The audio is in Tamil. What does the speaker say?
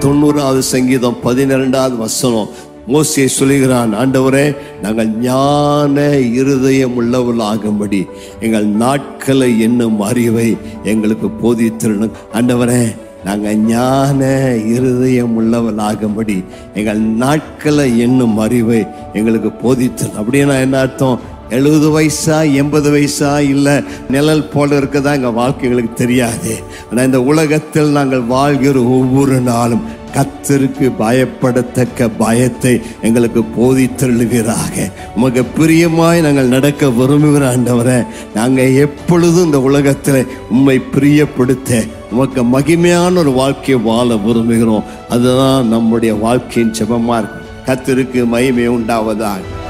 தொண்ணூறாவது சங்கீதம் பதினிரெண்டாவது வசனம் மோசே சொல்லுகிறான் ஆண்டவரே நாங்கள் ஞான இருதயம் உள்ளவர்களாகும்படி எங்கள் நாட்களை என்னும் அறிவை எங்களுக்கு போதித்திருணும் ஆண்டவரே நாங்கள் ஞான இருதயம் உள்ளவர்களாகும்படி எங்கள் நாட்களை என்னும் அறிவை எங்களுக்கு போதித்திரு அப்படின்னா என்ன அர்த்தம் எழுபது வயசா எண்பது வயசா இல்லை நிழல் போல இருக்கதா எங்கள் வாழ்க்கை எங்களுக்கு தெரியாது ஆனால் இந்த உலகத்தில் நாங்கள் வாழ்கிற ஒவ்வொரு நாளும் கத்தருக்கு பயப்படத்தக்க பயத்தை எங்களுக்கு போதித்தருளுவீராக உமக்கு பிரியமாய் நாங்கள் நடக்க விரும்புகிற ஆண்டவரை நாங்கள் எப்பொழுதும் இந்த உலகத்தில் உம்மை பிரியப்படுத்த உமக்கு மகிமையான ஒரு வாழ்க்கையை வாழ விரும்புகிறோம் அதுதான் நம்முடைய வாழ்க்கையின் செபமா இருக்கு கத்தருக்கு மகிமை உண்டாவதாக